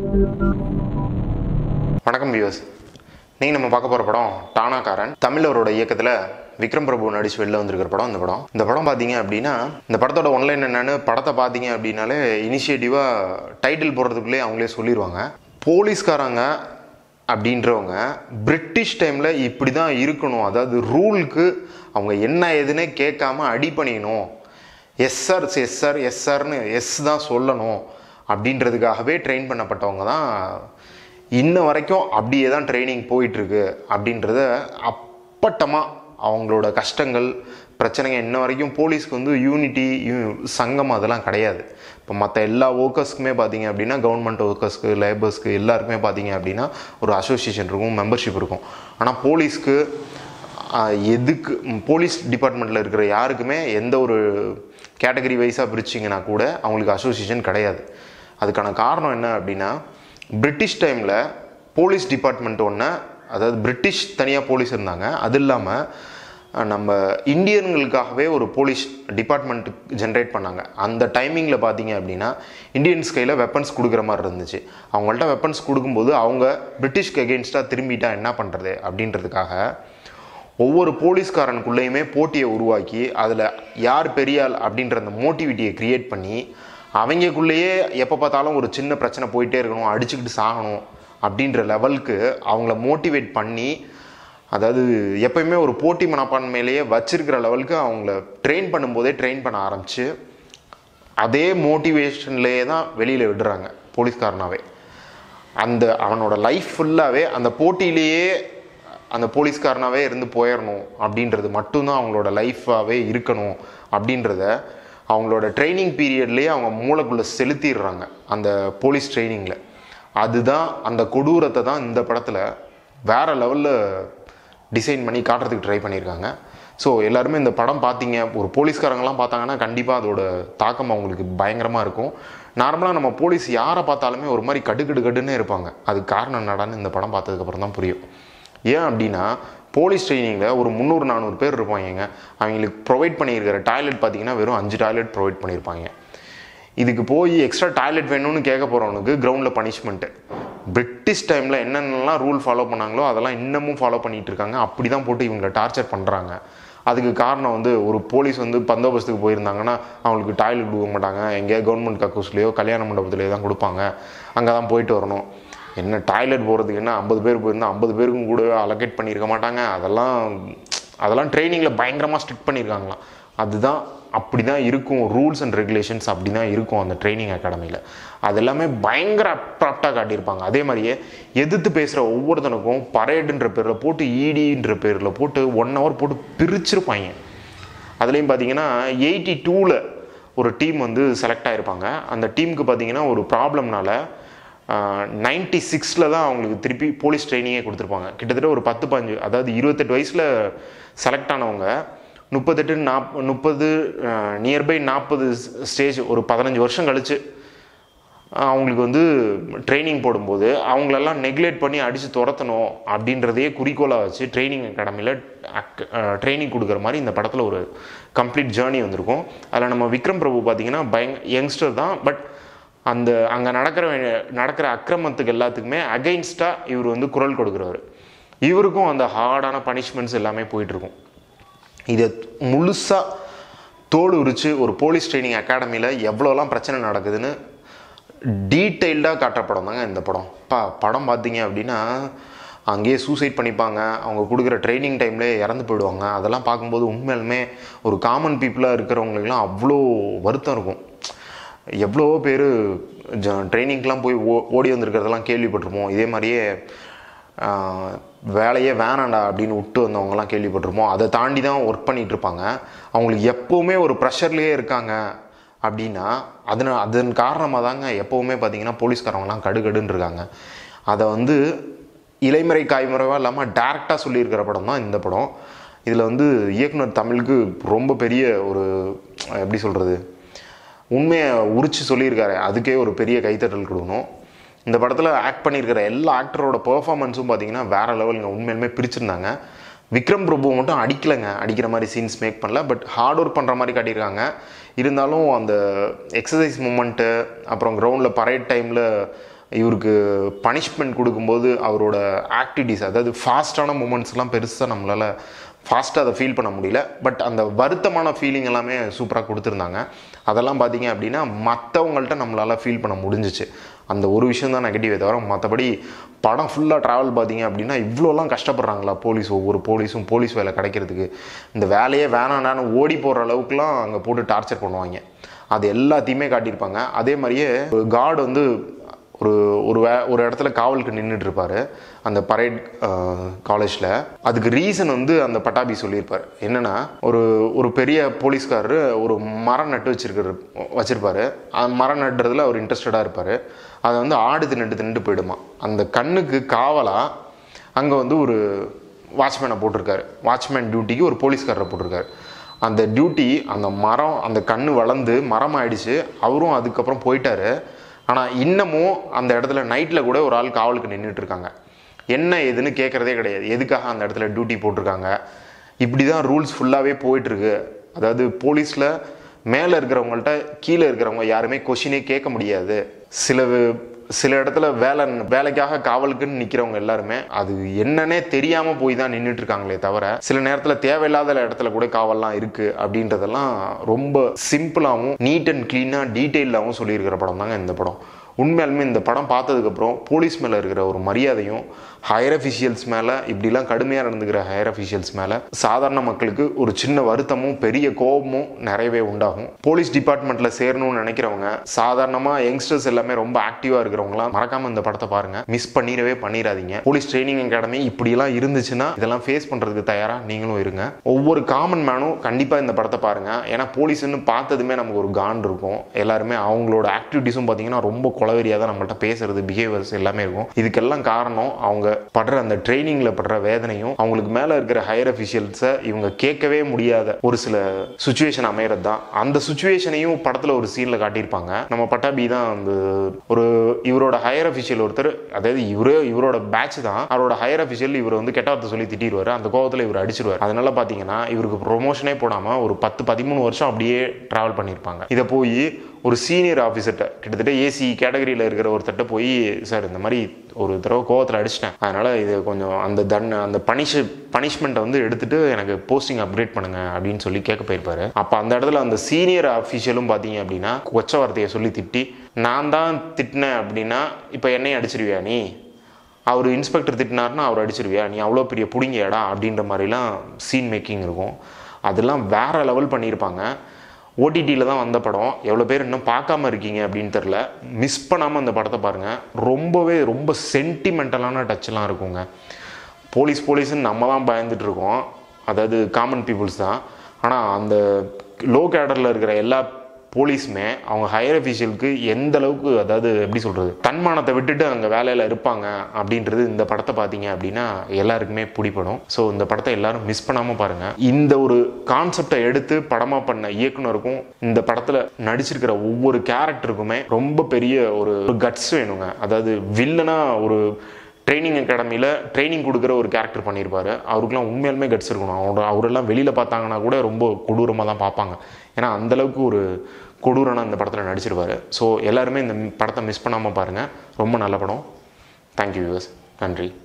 வணக்கம் வியூஸ் நீங்கள் நம்ம பார்க்க போகிற படம் டானாக்காரன் தமிழ் அவரோட இயக்கத்தில் விக்ரம் பிரபு நடிச்சு வெளில வந்திருக்கிற படம் இந்த படம் இந்த படம் பார்த்தீங்க அப்படின்னா இந்த படத்தோட ஒன்லைன் என்னன்னு படத்தை பார்த்தீங்க அப்படின்னாலே இனிஷியேட்டிவாக டைட்டில் போடுறதுக்குள்ளே அவங்களே சொல்லிடுவாங்க போலீஸ்காரங்க அப்படின்றவங்க பிரிட்டிஷ் டைமில் இப்படி தான் இருக்கணும் அதாவது ரூலுக்கு அவங்க என்ன ஏதுன்னே கேட்காம அடி பண்ணிக்கணும் yes sir yes sir yes சார்னு எஸ் தான் சொல்லணும் அப்படின்றதுக்காகவே ட்ரெயின் பண்ணப்பட்டவங்க தான் இன்ன வரைக்கும் அப்படியே தான் ட்ரைனிங் போயிட்டுருக்கு அப்படின்றத அப்பட்டமாக அவங்களோட கஷ்டங்கள் பிரச்சனைங்க இன்ன வரைக்கும் போலீஸ்க்கு வந்து யூனிட்டி சங்கம் அதெல்லாம் கிடையாது இப்போ மற்ற எல்லா ஒர்க்கர்ஸ்க்குமே பார்த்தீங்க அப்படின்னா கவர்மெண்ட் ஒர்க்கர்ஸ்க்கு லேபர்ஸ்க்கு எல்லாருக்குமே பார்த்தீங்க அப்படின்னா ஒரு அசோசியேஷன் இருக்கும் மெம்பர்ஷிப் இருக்கும் ஆனால் போலீஸ்க்கு ஆஹ், எதுக்கு ம், போலீஸ் டிபார்ட்மெண்ட்டில் இருக்கிற யாருக்குமே எந்த ஒரு கேட்டகரி வைஸாக பிரிச்சிங்கன்னா கூட அவங்களுக்கு அசோசியேஷன் கிடையாது அதுக்கான காரணம் என்ன அப்படின்னா பிரிட்டிஷ் டைமில் போலீஸ் டிபார்ட்மெண்ட் ஒன்று அதாவது பிரிட்டிஷ் தனியாக போலீஸ் இருந்தாங்க அது இல்லாமல் நம்ம இந்தியன்களுக்காகவே ஒரு போலீஸ் டிபார்ட்மெண்ட் ஜென்ரேட் பண்ணாங்க அந்த டைமிங்கில் பார்த்தீங்க அப்படின்னா இந்தியன்ஸ் கையில் வெப்பன்ஸ் கொடுக்குற மாதிரி இருந்துச்சு அவங்கள்ட்ட வெப்பன்ஸ் கொடுக்கும்போது அவங்க பிரிட்டிஷ்க்கு எகெயின்ஸ்டாக திரும்பிட்டா என்ன பண்ணுறது அப்படின்றதுக்காக ஒவ்வொரு போலீஸ்காரனுக்குள்ளேயுமே போட்டியை உருவாக்கி அதில் யார் பெரியாள் அப்படின்ற அந்த மோட்டிவிட்டியை க்ரியேட் பண்ணி அவங்கக்குள்ளேயே எப்போ பார்த்தாலும் ஒரு சின்ன பிரச்சனை போயிட்டே இருக்கணும் அடிச்சுக்கிட்டு சாகணும் அப்படின்ற லெவலுக்கு அவங்கள மோட்டிவேட் பண்ணி அதாவது எப்பயுமே ஒரு போட்டி மனப்பான்மையிலேயே வச்சிருக்கிற லெவலுக்கு அவங்கள ட்ரெயின் பண்ணும்போதே ட்ரெயின் பண்ண ஆரம்பிச்சு அதே மோட்டிவேஷன்லேயே தான் வெளியில் விடுறாங்க போலீஸ்காரனாவே அந்த அவனோட லைஃப் ஃபுல்லாகவே அந்த போட்டியிலேயே அந்த போலீஸ்காரனாவே இருந்து போயிடணும் அப்படின்றது மட்டும்தான் அவங்களோட லைஃபாகவே இருக்கணும் அப்படின்றத அவங்களோட ட்ரைனிங் பீரியட்லேயே அவங்க மூளைக்குள்ளே செலுத்திடுறாங்க அந்த போலீஸ் ட்ரைனிங்கில் அதுதான் அந்த கொடூரத்தை தான் இந்த படத்தில் வேற லெவலில் டிசைன் பண்ணி காட்டுறதுக்கு ட்ரை பண்ணியிருக்காங்க ஸோ எல்லாருமே இந்த படம் பார்த்தீங்க ஒரு போலீஸ்காரங்களாம் பார்த்தாங்கன்னா கண்டிப்பாக அதோட தாக்கம் அவங்களுக்கு பயங்கரமாக இருக்கும் நார்மலாக நம்ம போலீஸ் யாரை பார்த்தாலுமே ஒரு மாதிரி கடுகடு கடுன்னே இருப்பாங்க அதுக்கு காரணம் என்னடான்னு இந்த படம் பார்த்ததுக்கப்புறம் தான் புரியும் ஏன் அப்படின்னா போலீஸ் ட்ரைனிங்கில் ஒரு முந்நூறு நானூறு பேர் இருப்பாங்க அவங்களுக்கு ப்ரொவைட் பண்ணியிருக்கிற டாய்லெட் பார்த்தீங்கன்னா வெறும் அஞ்சு டாய்லெட் ப்ரொவைட் பண்ணியிருப்பாங்க இதுக்கு போய் எக்ஸ்ட்ரா டாய்லெட் வேணும்னு கேட்க போகிறவனுக்கு கிரவுண்டில் பனிஷ்மெண்ட்டு பிரிட்டிஷ் டைமில் என்னென்னலாம் ரூல் ஃபாலோ பண்ணாங்களோ அதெல்லாம் இன்னமும் ஃபாலோ பண்ணிட்டு இருக்காங்க அப்படி தான் போட்டு இவங்களை டார்ச்சர் பண்ணுறாங்க அதுக்கு காரணம் வந்து ஒரு போலீஸ் வந்து பந்தோபஸ்துக்கு போயிருந்தாங்கன்னா அவங்களுக்கு டாய்லெட் கொடுக்க மாட்டாங்க எங்கேயா கவர்மெண்ட் கக்கூஸ்லேயோ கல்யாண மண்டபத்துலேயோ தான் கொடுப்பாங்க அங்கே தான் போயிட்டு வரணும் என்ன டாய்லெட் போகிறதுக்கு என்ன ஐம்பது பேர் போயிருந்தா ஐம்பது பேருக்கும் கூட அலோகேட் பண்ணியிருக்க மாட்டாங்க அதெல்லாம் அதெல்லாம் ட்ரைனிங்கில் பயங்கரமாக ஸ்ட்ரிக்ட் பண்ணியிருக்காங்களாம் அதுதான் அப்படி தான் இருக்கும் ரூல்ஸ் அண்ட் ரெகுலேஷன்ஸ் அப்படி தான் இருக்கும் அந்த ட்ரைனிங் அகாடமியில் அது எல்லாமே பயங்கர அப்ராப்டாக காட்டியிருப்பாங்க அதே மாதிரியே எதிர்த்து பேசுகிற ஒவ்வொருத்தனுக்கும் பரேடுன்ற பேரில் போட்டு ஈடின்ற பேரில் போட்டு ஒன் ஹவர் போட்டு பிரிச்சிருப்பாங்க அதுலேயும் பார்த்தீங்கன்னா எயிட்டி டூவில் ஒரு டீம் வந்து செலக்ட் ஆகிருப்பாங்க அந்த டீமுக்கு பார்த்தீங்கன்னா ஒரு ப்ராப்ளம்னால நைன்டி சிக்ஸில் தான் அவங்களுக்கு திருப்பி போலீஸ் ட்ரைனிங்கே கொடுத்துருப்பாங்க கிட்டத்தட்ட ஒரு பத்து பஞ்சு அதாவது இருபத்தெட்டு வயசில் செலக்ட் ஆனவங்க முப்பத்தெட்டு நாப் முப்பது நியர்பை நாற்பது ஸ்டேஜ் ஒரு பதினஞ்சு வருஷம் கழிச்சு அவங்களுக்கு வந்து ட்ரைனிங் போடும்போது அவங்களெல்லாம் நெக்லெக்ட் பண்ணி அடித்து துரத்தணும் அப்படின்றதையே குறிக்கோளாக வச்சு ட்ரைனிங் அகாடமியில் ட்ரைனிங் கொடுக்குற மாதிரி இந்த படத்தில் ஒரு கம்ப்ளீட் ஜேர்னி வந்திருக்கும் அதில் நம்ம விக்ரம் பிரபு பார்த்தீங்கன்னா பயங் யங்ஸ்டர் தான் பட் அந்த அங்கே நடக்கிற வே- நடக்கிற அக்கிரமத்துக்கு எல்லாத்துக்குமே அகைன்ஸ்டாக இவர் வந்து குரல் கொடுக்குறவர் இவருக்கும் அந்த ஹார்டான பனிஷ்மெண்ட்ஸ் எல்லாமே போயிட்டுருக்கும் இதை முழுசாக தோல் உரிச்சு ஒரு போலீஸ் ட்ரைனிங் அகாடமியில் எவ்வளோலாம் பிரச்சனை நடக்குதுன்னு டீட்டெயில்டாக காட்டுற படம் தாங்க இந்த படம் பா படம் பார்த்தீங்க அப்படின்னா அங்கேயே சூசைட் பண்ணிப்பாங்க அவங்க கொடுக்குற ட்ரைனிங் டைம்லேயே இறந்து போயிடுவாங்க அதெல்லாம் பார்க்கும்போது உண்மையாலுமே ஒரு காமன் பீப்புளாக இருக்கிறவங்களுக்குலாம் அவ்வளோ வருத்தம் இருக்கும் எவ்வளவோ பேர் ட்ரைனிங்க்கெலாம் போய் ஓ ஓடி வந்திருக்கிறதெல்லாம் கேள்விப்பட்டிருப்போம் இதே மாதிரியே ஆஹ், வேலையே வேணாண்டா அப்படின்னு விட்டு வந்தவங்கலாம் கேள்விப்பட்டிருப்போம் அதை தாண்டி தான் ஒர்க் பண்ணிட்டு இருப்பாங்க அவங்களுக்கு எப்போவுமே ஒரு ப்ரெஷர்லேயே இருக்காங்க அப்படின்னா அதன அதன் காரணமாக தாங்க எப்போவுமே பார்த்தீங்கன்னா போலீஸ்காரவங்கலாம் கடுகடுன்னு இருக்காங்க அதை வந்து இலைமறை காய்மறைவாக இல்லாமல் டேரெக்டாக சொல்லியிருக்கிற படம் தான் இந்த படம் இதில் வந்து இயக்குனர் தமிழுக்கு ரொம்ப பெரிய ஒரு எப்படி சொல்கிறது உண்மையை உரிச்சு சொல்லியிருக்காரு அதுக்கே ஒரு பெரிய கைத்தட்டல் கொடுக்கணும் இந்த படத்தில் ஆக்ட் பண்ணியிருக்கிற எல்லா ஆக்டரோட பெர்ஃபார்மன்ஸும் பார்த்தீங்கன்னா வேற லெவலுங்க உண்மையிலுமே பிரிச்சிருந்தாங்க விக்ரம் பிரபு மட்டும் அடிக்கலைங்க அடிக்கிற மாதிரி சீன்ஸ் மேக் பண்ணல பட் ஹார்ட் ஒர்க் பண்ணுற மாதிரி காட்டியிருக்காங்க இருந்தாலும் அந்த எக்ஸசைஸ் மூமெண்ட்டு அப்புறம் கிரவுண்டில் பரேட் டைமில் இவருக்கு பனிஷ்மெண்ட் கொடுக்கும்போது அவரோட ஆக்டிவிட்டீஸ் அதாவது ஃபாஸ்ட்டான மூமெண்ட்ஸ்லாம் பெருசாக நம்மளால் ஃபாஸ்ட்டாக அதை ஃபீல் பண்ண முடியல பட் அந்த வருத்தமான ஃபீலிங் எல்லாமே சூப்பராக கொடுத்துருந்தாங்க அதெல்லாம் பார்த்தீங்க அப்படின்னா மற்றவங்கள்ட்ட நம்மளால் ஃபீல் பண்ண முடிஞ்சிச்சு அந்த ஒரு விஷயம் தான் நெகட்டிவே தவிர மற்றபடி படம் ஃபுல்லாக ட்ராவல் பார்த்தீங்க அப்படின்னா இவ்வளோலாம் கஷ்டப்படுறாங்களா போலீஸ் ஒவ்வொரு போலீஸும் போலீஸ் வேலை கிடைக்கிறதுக்கு இந்த வேலையே வேணாண்டான்னு ஓடி போகிற அளவுக்குலாம் அங்கே போட்டு டார்ச்சர் பண்ணுவாங்க அது எல்லாத்தையுமே காட்டியிருப்பாங்க அதே மாதிரியே கார்டு வந்து ஒரு ஒரு வே ஒரு இடத்துல காவலுக்கு நின்றுட்டு இருப்பாரு அந்த பரேட் காலேஜில் அதுக்கு ரீசன் வந்து அந்த பட்டாபி சொல்லியிருப்பார் என்னன்னா ஒரு ஒரு பெரிய போலீஸ்காரரு ஒரு மரம் நட்டு வச்சிருக்கிற வச்சிருப்பாரு அந்த மரம் நட்டுறதுல அவர் இன்ட்ரெஸ்டடாக இருப்பார் அதை வந்து ஆடு தின்னுட்டு தின்னுட்டு போயிடுமா அந்த கண்ணுக்கு காவலாக அங்கே வந்து ஒரு வாட்ச்மேனை போட்டிருக்காரு வாட்ச்மேன் டியூட்டிக்கு ஒரு போலீஸ்காரரை போட்டிருக்காரு அந்த டியூட்டி அந்த மரம் அந்த கண்ணு வளர்ந்து மரம் ஆயிடுச்சு அவரும் அதுக்கப்புறம் போயிட்டாரு ஆனால் இன்னமும் அந்த இடத்துல நைட்டில் கூட ஒரு ஆள் காவலுக்கு நின்றுட்டு இருக்காங்க என்ன ஏதுன்னு கேட்குறதே கிடையாது எதுக்காக அந்த இடத்துல டியூட்டி போட்டிருக்காங்க இப்படி தான் ரூல்ஸ் ஃபுல்லாகவே போயிட்டுருக்கு அதாவது போலீஸில் மேலே இருக்கிறவங்கள்ட்ட கீழே இருக்கிறவங்க யாருமே கொஷினே கேட்க முடியாது சில வே- சில இடத்துல வேலை வேலைக்காக காவலுக்குன்னு நிற்கிறவங்க எல்லாருமே அது என்னன்னே தெரியாமல் போய் தான் நின்றுட்டு இருக்காங்களே தவிர சில நேரத்தில் தேவையில்லாத இடத்துல கூட காவல்லாம் இருக்குது அப்படின்றதெல்லாம் ரொம்ப சிம்பிளாகவும் நீட் அண்ட் க்ளீனாக டீட்டெயிலாகவும் சொல்லியிருக்கிற படம் தாங்க இந்த படம் உண்மையாலுமே இந்த படம் பார்த்ததுக்கப்புறம் போலீஸ் மேலே இருக்கிற ஒரு மரியாதையும் ஹையர் அஃபிஷியல்ஸ் மேலே இப்படிலாம் கடுமையாக நடந்துக்கிற ஹையர் அஃபிஷியல்ஸ் மேலே சாதாரண மக்களுக்கு ஒரு சின்ன வருத்தமும் பெரிய கோபமும் நிறையவே உண்டாகும் போலீஸ் டிபார்ட்மெண்ட்டில் சேரணும்னு நினைக்கிறவங்க சாதாரணமாக யங்ஸ்டர்ஸ் எல்லாமே ரொம்ப ஆக்டிவாக இருக்கிறவங்களாம் மறக்காமல் இந்த படத்தை பாருங்க மிஸ் பண்ணிடவே பண்ணிடாதீங்க போலீஸ் ட்ரைனிங் அகாடமி இப்படியெல்லாம் இருந்துச்சுன்னா இதெல்லாம் ஃபேஸ் பண்ணுறதுக்கு தயாராக நீங்களும் இருங்க ஒவ்வொரு காமன் மேனும் கண்டிப்பாக இந்த படத்தை பாருங்க ஏன்னா போலீஸ்னு பார்த்ததுமே நமக்கு ஒரு கான் இருக்கும் எல்லாருமே அவங்களோட ஆக்டிவிட்டீஸும் பார்த்தீங்கன்னா ரொம்ப குளவெறியாக தான் நம்மள்ட்ட பேசுறது பிஹேவியர்ஸ் எல்லாமே இருக்கும் இதுக்கெல்லாம் காரணம் அவங்க படுற அந்த ட்ரைனிங்கில் படுற வேதனையும் அவங்களுக்கு மேலே இருக்கிற ஹையர் அஃபிஷியல்ஸை இவங்க கேட்கவே முடியாத ஒரு சில சுச்சுவேஷன் அமையறது தான் அந்த சுச்சுவேஷனையும் படத்தில் ஒரு சீனில் காட்டியிருப்பாங்க நம்ம பட்டாபி தான் அந்த ஒரு இவரோட ஹையர் அஃபிஷியல் ஒருத்தர் அதாவது இவரே இவரோட பேட்ச் தான் அவரோட ஹையர் அஃபிஷியல் இவர் வந்து கெட்ட வார்த்தை சொல்லி திட்டிடுவார் அந்த கோவத்தில் இவர் அடிச்சிருவார் அதனால பார்த்தீங்கன்னா இவருக்கு ப்ரொமோஷனே போடாமல் ஒரு பத்து பதிமூணு வருஷம் அப்படியே ட்ராவல் பண்ணியிருப்பாங்க இதை போய் ஒரு சீனியர் ஆஃபீஸர்கிட்ட கிட்டத்தட்ட ஏசி கேட்டகரியில் இருக்கிற ஒருத்தட்ட போய் சார் இந்த மாதிரி ஒரு தடவை கோவத்தில் அடிச்சிட்டேன் அதனால் இது கொஞ்சம் அந்த தன் அந்த பனிஷ் பனிஷ்மெண்ட்டை வந்து எடுத்துட்டு எனக்கு போஸ்டிங் அப்கிரேட் பண்ணுங்க அப்படின்னு சொல்லி கேட்க போயிருப்பாரு அப்போ அந்த இடத்துல அந்த சீனியர் அஃபீஷியலும் பார்த்தீங்க அப்படின்னா கொச்ச வார்த்தையை சொல்லி திட்டி நான் தான் திட்டினேன் அப்படின்னா இப்போ என்னையும் அடிச்சிருவியா நீ அவர் இன்ஸ்பெக்டர் திட்டினார்னா அவர் அடிச்சிருவியா நீ அவ்வளோ பெரிய புடிங்கியாடா அப்படின்ற மாதிரிலாம் சீன் மேக்கிங் இருக்கும் அதெல்லாம் வேற லெவல் பண்ணியிருப்பாங்க ஓடிடியில் தான் வந்த படம் எவ்வளோ பேர் இன்னும் பார்க்காம இருக்கீங்க அப்படின்னு தெரில மிஸ் பண்ணாமல் அந்த படத்தை பாருங்கள் ரொம்பவே ரொம்ப சென்டிமெண்டலான டச்லாம் இருக்குங்க போலீஸ் போலீஸ்ன்னு நம்ம தான் பயந்துட்டு இருக்கோம் அதாவது காமன் பீப்புள்ஸ் தான் ஆனால் அந்த லோ கேடரில் இருக்கிற எல்லா போலீஸுமே அவங்க ஹையர் அஃபீஷியலுக்கு எந்த அளவுக்கு அதாவது எப்படி சொல்கிறது தன்மானத்தை விட்டுட்டு அங்கே வேலையில் இருப்பாங்க அப்படின்றது இந்த படத்தை பார்த்தீங்க அப்படின்னா எல்லாருக்குமே பிடிப்படும் ஸோ இந்த படத்தை எல்லாரும் மிஸ் பண்ணாமல் பாருங்கள் இந்த ஒரு கான்செப்டை எடுத்து படமாக பண்ண இயக்குனருக்கும் இந்த படத்தில் நடிச்சிருக்கிற ஒவ்வொரு கேரக்டருக்குமே ரொம்ப பெரிய ஒரு கட்ஸ் வேணுங்க அதாவது வில்லனா ஒரு ட்ரைனிங் அகாடமியில் ட்ரைனிங் கொடுக்குற ஒரு கேரக்டர் பண்ணியிருப்பாரு அவருக்குலாம் உண்மையாலுமே கட்ஸ் இருக்கணும் அவரோட அவரெல்லாம் வெளியில் பார்த்தாங்கன்னா கூட ரொம்ப கொடூரமாக தான் பார்ப்பாங்க ஏன்னா அந்தளவுக்கு ஒரு கொடூரனா இந்த படத்தில் நடிச்சிருப்பாரு ஸோ எல்லாருமே இந்த படத்தை மிஸ் பண்ணாமல் பாருங்கள் ரொம்ப நல்ல படம் தேங்க்யூ வியூவர்ஸ் நன்றி